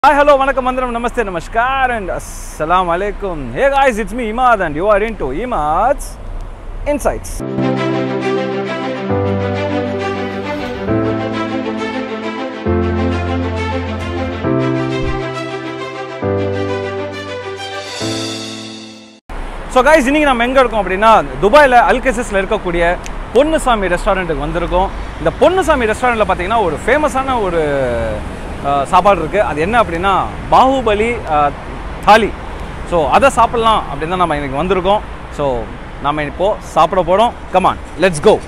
Hi, hello, vanakkam, vandanam, namaste, namaskar, and assalamu alaikum. Hey guys, it's me Imad, and you are into Imad's Insights. So guys இன்னைக்கு நம்ம எங்கே இருக்கோம் அப்படின்னா துபாயில் அல்கெசஸில் இருக்கக்கூடிய பொன்னுசாமி ரெஸ்டாரண்ட்டுக்கு வந்திருக்கோம் இந்த பொன்னுசாமி ரெஸ்டாரண்ட்டில் பார்த்தீங்கன்னா ஒரு ஃபேமஸான ஒரு அஹ், சாப்பாடு இருக்குது அது என்ன அப்படின்னா பாகுபலி அஹ், தாலி ஸோ அதை சாப்பிட்லாம் அப்படின்னு தான் நம்ம இன்னைக்கு வந்திருக்கோம் ஸோ நம்ம இப்போது சாப்பிட போகிறோம் come on let's go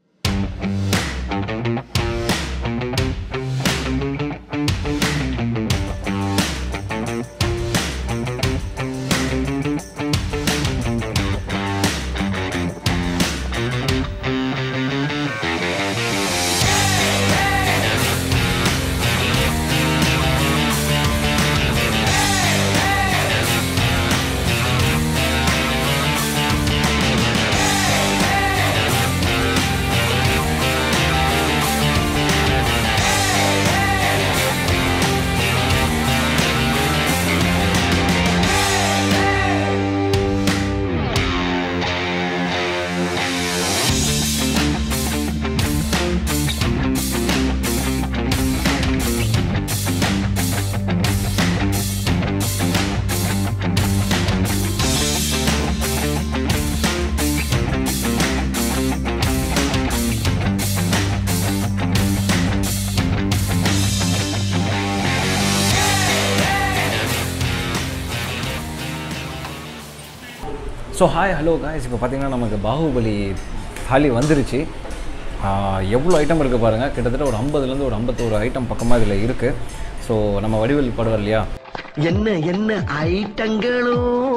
so hi hello guys இப்போ பார்த்தீங்கன்னா நமக்கு பாகுபலி தாலி வந்துருச்சு ஆஹ் எவ்வளோ ஐட்டம் இருக்குது பாருங்கள் கிட்டத்தட்ட ஒரு ஐம்பதுலேருந்து ஒரு ஐம்பத்தோரு ஐட்டம் பக்கமாக இதில் இருக்குது ஸோ நம்ம வடிவேல் படுவார் இல்லையா என்ன என்ன ஐட்டங்களோ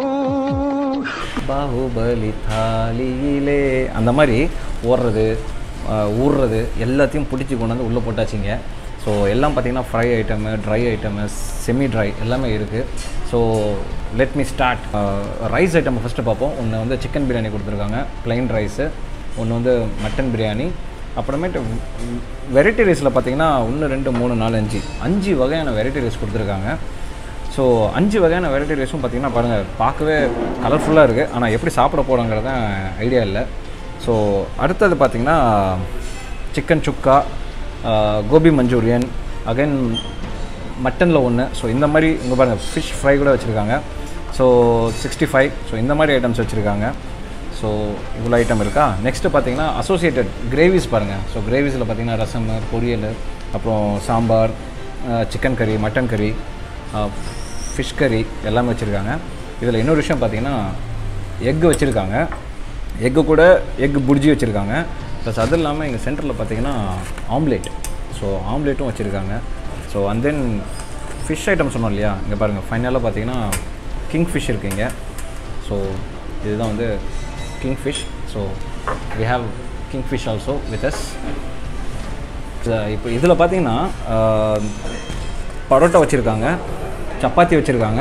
பாகுபலி தாலியிலே அந்த மாதிரி ஓடுறது ஆஹ் ஊறுறது எல்லாத்தையும் பிடிச்சி கொண்டு வந்து உள்ளே போட்டாச்சிங்க ஸோ எல்லாம் பார்த்தீங்கன்னா fry item dry item semi dry எல்லாமே இருக்குது so let me start rice item first பார்ப்போம் ஒன்று வந்து சிக்கன் பிரியாணி கொடுத்துருக்காங்க plain ரைஸு ஒன்று வந்து மட்டன் பிரியாணி அப்புறமேட்டு வெரைட்டி ரைஸில் பார்த்தீங்கன்னா ஒன்று ரெண்டு மூணு நாலு அஞ்சு அஞ்சு வகையான வெரைட்டி ரைஸ் கொடுத்துருக்காங்க ஸோ அஞ்சு வகையான வெரைட்டி ரைஸும் பார்த்தீங்கன்னா பாருங்கள் பார்க்கவே கலர்ஃபுல்லாக இருக்குது ஆனால் எப்படி சாப்பிட போகிறோங்கிறத ஐடியா இல்லை ஸோ அடுத்தது பார்த்தீங்கன்னா chicken sukka ah, gobi manchurian again மட்டனில் ஒன்று ஸோ இந்த மாதிரி இங்கே பாருங்கள் ஃபிஷ் ஃப்ரை கூட வச்சுருக்காங்க ஸோ சிக்ஸ்டி ஃபைவ் ஸோ இந்த மாதிரி ஐட்டம்ஸ் வச்சுருக்காங்க ஸோ இவ்வளோ ஐட்டம் இருக்கா நெக்ஸ்ட்டு பார்த்தீங்கன்னா அசோசியேட்டட் கிரேவிஸ் பாருங்கள் ஸோ கிரேவிஸில் பார்த்தீங்கன்னா ரசம் பொரியல் அப்புறம் sambar chicken curry mutton curry fish curry எல்லாமே வச்சுருக்காங்க இதில் இன்னொரு விஷயம் பார்த்தீங்கன்னா எக்கு வச்சுருக்காங்க எக்கு கூட எக்கு புர்ஜி வச்சுருக்காங்க ப்ளஸ் அது இல்லாமல் எங்கள் சென்டரில் பார்த்தீங்கன்னா ஆம்லேட் ஸோ ஆம்லேட்டும் வச்சுருக்காங்க so and then fish item சொன்னோம் இல்லையா இங்கே பாருங்கள் ஃபைனலாக பார்த்தீங்கன்னா கிங் ஃபிஷ் இருக்குங்க ஸோ இதுதான் வந்து king fish so we have king fish also with us இப்போ இதில் பார்த்தீங்கன்னா ஆஹ், பரோட்டா வச்சுருக்காங்க சப்பாத்தி வச்சுருக்காங்க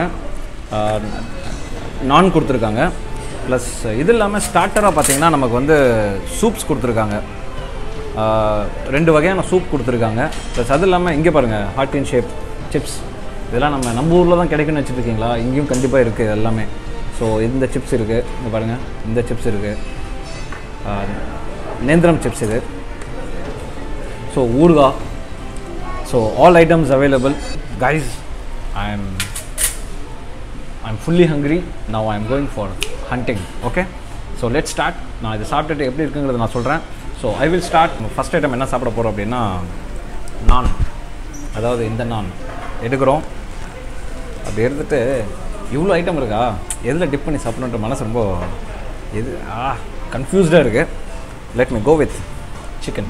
நான் கொடுத்துருக்காங்க ப்ளஸ் இது இல்லாமல் ஸ்டார்டராக பார்த்தீங்கன்னா நமக்கு வந்து சூப்ஸ் கொடுத்துருக்காங்க ஆஹ், ரெண்டு வகையான சூப் கொடுத்துருக்காங்க ப்ளஸ் அது இல்லாமல் இங்கே பாருங்கள் ஹார்ட் இன் ஷேப் சிப்ஸ் இதெல்லாம் நம்ம நம்ம ஊரில் தான் கிடைக்குன்னு வச்சுருக்கீங்களா இங்கேயும் கண்டிப்பாக இருக்குது எல்லாமே ஸோ இந்த சிப்ஸ் இருக்குது இங்கே பாருங்கள் இந்த சிப்ஸ் இருக்குது நேந்திரம் சிப்ஸ் இது ஸோ ஊறுகாய் so all items available guys I am I am fully hungry now I am going for hunting okay so let start நான் இது சாப்பிட்டுட்டு எப்படி இருக்குங்கிறத நான் சொல்கிறேன் so I will start first item என்ன சாப்பிட போகிறோம் அப்படின்னா நான் அதாவது இந்த நான் எடுக்கிறோம் அப்படி எடுத்துட்டு இவ்வளோ ஐட்டம் இருக்கா எதில் டிப் பண்ணி சாப்பிடணுன்ற மனசு ரொம்ப எது ஆ கன்ஃபியூஸ்டாக இருக்குது let me go with chicken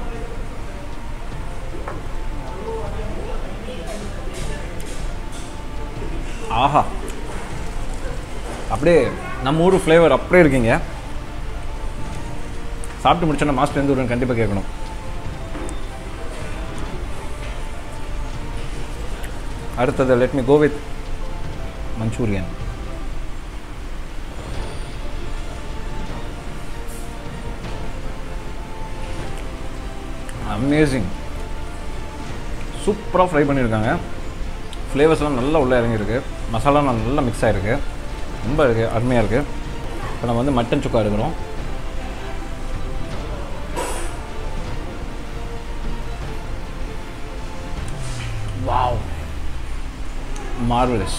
ஆஹா அப்படியே நம்ம ஊர் ஃப்ளேவர் அப்படியே இருக்கீங்க சாப்பிட்டு முடிச்சோன்னா மாஸ்டர் எந்த ஊருன்னு கண்டிப்பாக கேட்கணும் அடுத்தது let me go with manchurian amazing சூப்பராக ஃப்ரை பண்ணியிருக்காங்க ஃப்ளேவர்ஸ்லாம் நல்லா உள்ளே இறங்கியிருக்கு மசாலா நல்லா மிக்ஸ் ஆகிருக்கு ரொம்ப இருக்குது அருமையாக இருக்குது இப்போ நம்ம வந்து மட்டன் சுக்கா எடுக்கிறோம் வாவ் மார்வலஸ்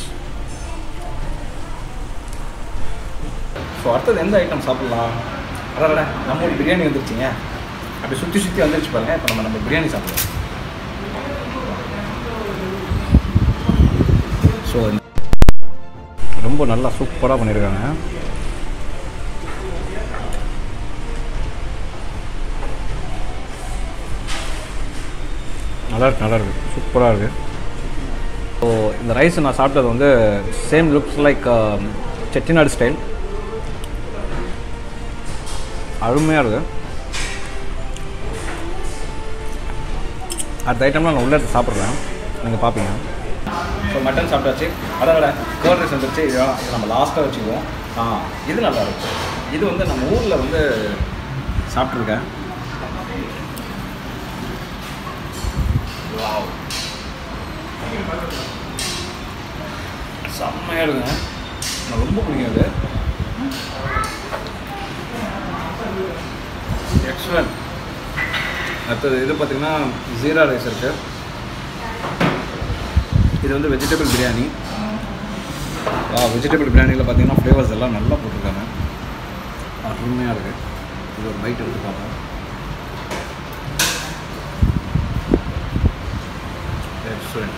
ஸோ அடுத்தது எந்த ஐட்டம் சாப்பிட்லாம் அதான் நம்ம ஒரு பிரியாணி வந்துருச்சுங்க அப்படி சுற்றி சுற்றி வந்துருச்சு பாருங்க இப்போ நம்ம நம்ம பிரியாணி சாப்பிடலாம் ஸோ ரொம்ப நல்லா சூப்பராக பண்ணியிருக்காங்க நல்லா இருக்கு நல்லா இருக்கு சூப்பராக இருக்குது ஸோ இந்த ரைஸ் நான் சாப்பிட்டது வந்து same looks like Chettinad style அருமையாக இருக்குது அடுத்த ஐட்டம்லாம் நான் உள்ள எடுத்து சாப்பிட்றேன் நீங்கள் பார்ப்பீங்க ஸோ மட்டன் சாப்பிட்டாச்சு அதோட கேர்ட் ரைஸ் வந்துருச்சு இது இது நம்ம லாஸ்ட்டாக வச்சுக்குவோம் ஆ இது நல்லா இருக்கு இது வந்து நம்ம ஊரில் வந்து சாப்பிட்ருக்கேன் வாவ் செம்மையாக இருக்குங்க எனக்கு ரொம்ப பிடிக்கும் அது எக்ஸலண்ட் அடுத்தது இது பார்த்திங்கன்னா ஜீரா ரைஸ் இருக்குது இது வந்து வெஜிடபிள் பிரியாணி வெஜிடபிள் பிரியாணியில் பார்த்தீங்கன்னா ஃப்ளேவர்ஸ் எல்லாம் நல்லா போட்டிருக்காங்க அருமையாக இருக்குது இது ஒரு பைட் எடுத்து பார்ப்போம் எக்ஸலண்ட்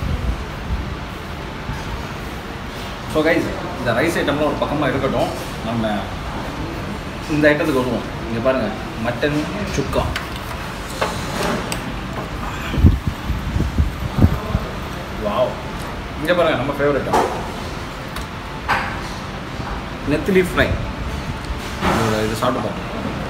ஸோ கைஸ் இந்த ரைஸ் ஐட்டம்லாம் ஒரு பக்கமாக இருக்கட்டும் நம்ம இந்த ஐட்டத்துக்கு வருவோம் இங்கே பாருங்கள் மட்டன் சுக்கா வாவ் இங்கே பாருங்கள் நம்ம ஃபேவரட் நெத்திலி ஃப்ரை இதோட இது சாப்பிட்டு பாருங்க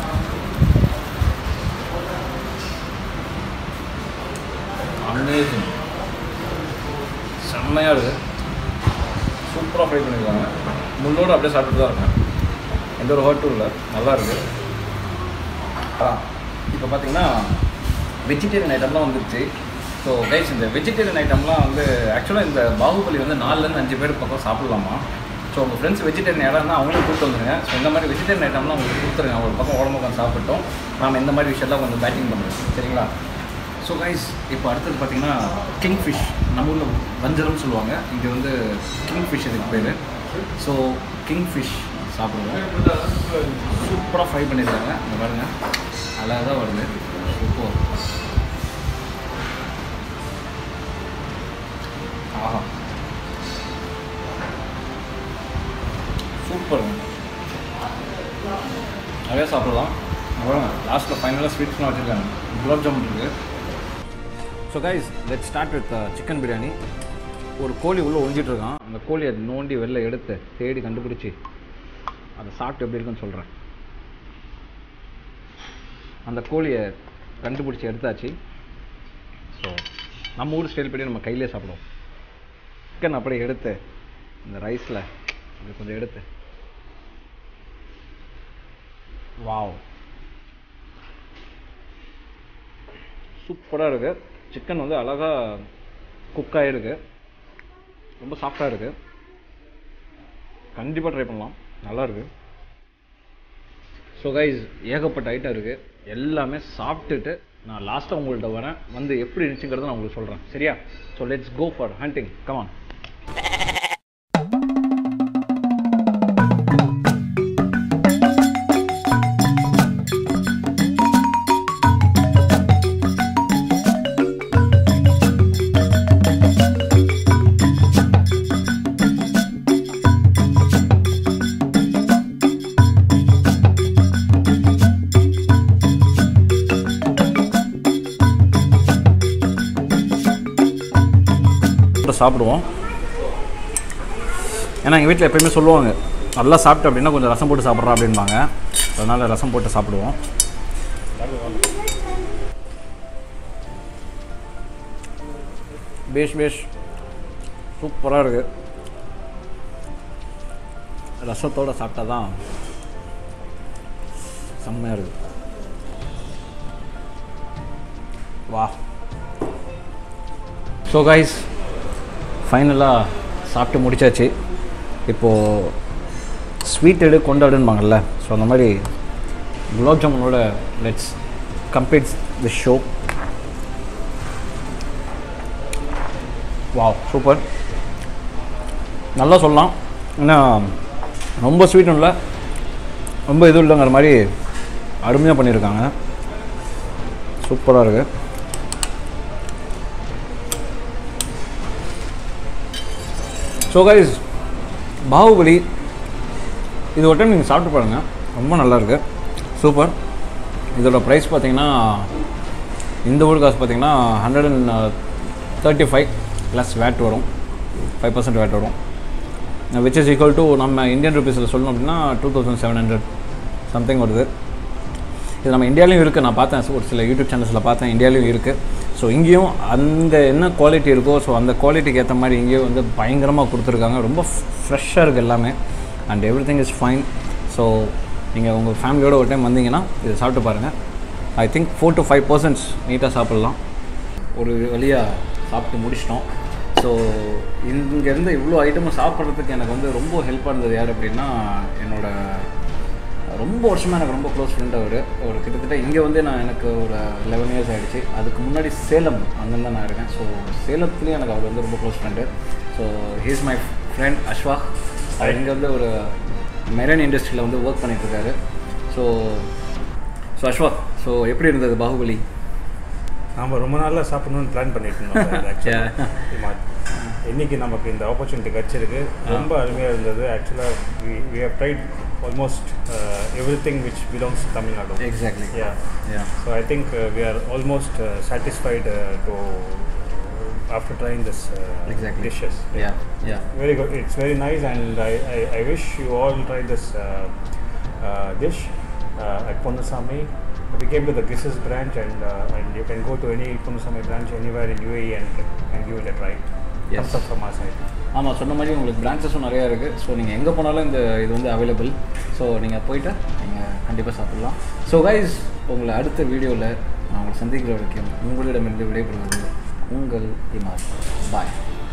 அமேசிங் செம்மையாக இருக்குது சூப்பராக ஃப்ரை பண்ணியிருக்காங்க முள்ளோடு அப்படியே சாப்பிட்டு தான் இருக்கேன் எந்த ஒரு ஹர்ட்டும் இல்லை நல்லா இருக்குது ஆ இப்போ பார்த்தீங்கன்னா வெஜிடேரியன் ஐட்டம்லாம் வந்துருச்சு ஸோ கைஸ் இந்த வெஜிடேரியன் ஐட்டம்லாம் வந்து ஆக்சுவலாக இந்த பாகுபலி வந்து நாலுலேருந்து அஞ்சு பேர் பக்கம் சாப்பிட்லாமா ஸோ உங்கள் ஃப்ரெண்ட்ஸ் வெஜிடேரியன் இடம் இருந்தால் அவங்களும் கூப்பிட்டு வந்துருங்க ஸோ இந்த மாதிரி வெஜிடேரியன் ஐட்டம்லாம் உங்களுக்கு கொடுத்துருங்க ஒரு பக்கம் உடம்பு உட்காந்து சாப்பிட்டோம் நாம் இந்த மாதிரி விஷயம்லாம் கொஞ்சம் பேட்டிங் பண்ணுறோம் சரிங்களா ஸோ கைஸ் இப்போ அடுத்தது பார்த்தீங்கன்னா கிங் ஃபிஷ் நம்ம ஊரில் வஞ்சரம்னு சொல்லுவாங்க இங்கே வந்து கிங் ஃபிஷ் இதுக்கு பேர் ஸோ கிங் ஃபிஷ் சாப்பிடுவோம் சூப்பராக ஃப்ரை பண்ணியிருக்காங்க இங்கே பாருங்கள் அழகாக வருது சூப்பர் ஆஹா சூப்பர் நிறைய சாப்பிடலாம் அப்புறம் லாஸ்ட்டில் ஃபைனலாக ஸ்வீட்ஸ்லாம் வச்சுருக்காங்க குலாப் ஜாமுன் இருக்குது so guys let start with chicken biryani ஒரு கோழி உள்ளே ஒழிஞ்சிட்டு இருக்கான் அந்த கோழியை நோண்டி வெளில எடுத்து தேடி கண்டுபிடிச்சி அதை சாப்பிட்டு எப்படி இருக்குன்னு சொல்கிறேன் அந்த கோழியை கண்டுபிடிச்சி எடுத்தாச்சு ஸோ நம்ம ஊர் ஸ்டைல் படி நம்ம கையிலே சாப்பிடுவோம் சிக்கன் அப்படியே எடுத்து இந்த ரைஸில் இது கொஞ்சம் எடுத்து வாவ் சூப்பராக இருக்குது சிக்கன் வந்து அழகாக குக் ஆகிருக்கு ரொம்ப சாஃப்டாக இருக்குது கண்டிப்பாக ட்ரை பண்ணலாம் நல்லா இருக்கு ஸோ கைஸ் ஏகப்பட்ட ஐட்டம் இருக்குது எல்லாமே சாப்பிட்டுட்டு நான் லாஸ்ட்டாக உங்கள்கிட்ட வரேன் வந்து எப்படி இருந்துச்சுங்கிறத நான் உங்களுக்கு சொல்கிறேன் சரியா so let's go for hunting come on சாப்பிடுவோம் ஏன்னா எங்கள் வீட்டில் எப்பயுமே சொல்லுவாங்க நல்லா சாப்பிட்டு அப்படின்னா கொஞ்சம் ரசம் போட்டு சாப்பிட்றா அப்படின்பாங்க அதனால் ரசம் போட்டு சாப்பிடுவோம் பேஷ் பேஷ் சூப்பராக இருக்குது ரசத்தோடு சாப்பிட்டா தான் செம்மையாக இருக்குது வா ஸோ கைஸ் ஃபைனலாக சாப்பிட்டு முடிச்சாச்சு இப்போது ஸ்வீட் எடு கொண்டாடுன்பாங்கல்ல ஸோ அந்த மாதிரி குலாப் ஜாமுனோட let's complete the show wow super நல்லா சொல்லலாம் ஏன்னா ரொம்ப ஸ்வீட்டும் இல்லை ரொம்ப இது இல்லைங்கிற மாதிரி அருமையாக பண்ணியிருக்காங்க சூப்பராக இருக்குது ஸோ கைஸ் பாகுபலி இது ஒரு டைம் நீங்கள் சாப்பிட்டு பாருங்கள் ரொம்ப நல்லா இருக்கு சூப்பர் இதோட ப்ரைஸ் பார்த்தீங்கன்னா இந்த ஊர் காசு பார்த்தீங்கன்னா hundred and thirty five plus VAT வரும் ஃபைவ் பர்சன்ட் வேட் வரும் விச் இஸ் ஈக்குவல் டு நம்ம இந்தியன் ருபீஸில் சொல்லணும் அப்படின்னா two thousand seven hundred something வருது இது நம்ம இந்தியாலையும் இருக்குது நான் பார்த்தேன் ஒரு சில யூடியூப் சேனல்ஸில் பார்த்தேன் இந்தியாலையும் இருக்குது ஸோ இங்கேயும் அந்த என்ன குவாலிட்டி இருக்கோ ஸோ அந்த குவாலிட்டிக்கு ஏற்ற மாதிரி இங்கேயும் வந்து பயங்கரமாக கொடுத்துருக்காங்க ரொம்ப ஃப்ரெஷ்ஷாக இருக்குது எல்லாமே and everything is fine so நீங்கள் உங்கள் ஃபேமிலியோட ஒரு டைம் வந்தீங்கன்னா இதை சாப்பிட்டு பாருங்கள் I think four to five persons நீட்டாக சாப்பிட்லாம் ஒரு வழியாக சாப்பிட்டு முடிச்சிட்டோம் ஸோ இங்கேருந்து இவ்வளோ ஐட்டமும் சாப்பிட்றதுக்கு எனக்கு வந்து ரொம்ப ஹெல்ப்பாக இருந்தது யார் அப்படின்னா என்னோட ரொம்ப வருஷமாக எனக்கு ரொம்ப க்ளோஸ் ஃப்ரெண்ட் அவர் ஒரு கிட்டத்தட்ட இங்கே வந்து நான் எனக்கு ஒரு லெவன் இயர்ஸ் ஆகிடுச்சு அதுக்கு முன்னாடி சேலம் அங்கேருந்து நான் இருக்கேன் ஸோ சேலத்துலேயும் எனக்கு அவர் வந்து ரொம்ப close friend so he's my friend Ashwak அவர் இங்கே வந்து ஒரு மெரன் இண்டஸ்ட்ரியில் வந்து ஒர்க் பண்ணிகிட்ருக்காரு ஸோ ஸோ அஸ்வாக் ஸோ எப்படி இருந்தது பாகுபலி நாம ரொம்ப நாளாக சாப்பிடணும்னு பிளான் பண்ணிட்டு இருந்தோம் ஆக்சுவலாக இன்னைக்கு நமக்கு இந்த ஆப்பர்ச்சுனிட்டி கிடச்சிருக்கு ரொம்ப அருமையாக இருந்தது ஆக்சுவலாக we have tried almost everything which belongs to Tamil Nadu exactly yeah yeah so I think we are almost satisfied to after trying this Exactly. Dishes yeah yeah Very good. It's very nice, and I, I, I wish you all try this uh, uh, dish uh, at Ponnasamy. We came to the Gisses branch, and uh, and you can go to any Ponnasamy branch anywhere in UAE and, and give it a try. Yes. Thumbs up from our side. ஆமாம் சொன்ன மாதிரி உங்களுக்கு பிரான்ச்சஸும் நிறையா இருக்குது so நீங்கள் எங்கே போனாலும் இந்த இது வந்து அவைலபிள் ஸோ நீங்கள் போயிட்டு நீங்கள் கண்டிப்பாக சாப்பிட்லாம் ஸோ கைஸ் உங்களை அடுத்த வீடியோவில் நான் உங்களை சந்திக்கிற வரைக்கும் உங்களிடமிருந்து விடைபெறுவது உங்கள் இமார் பாய்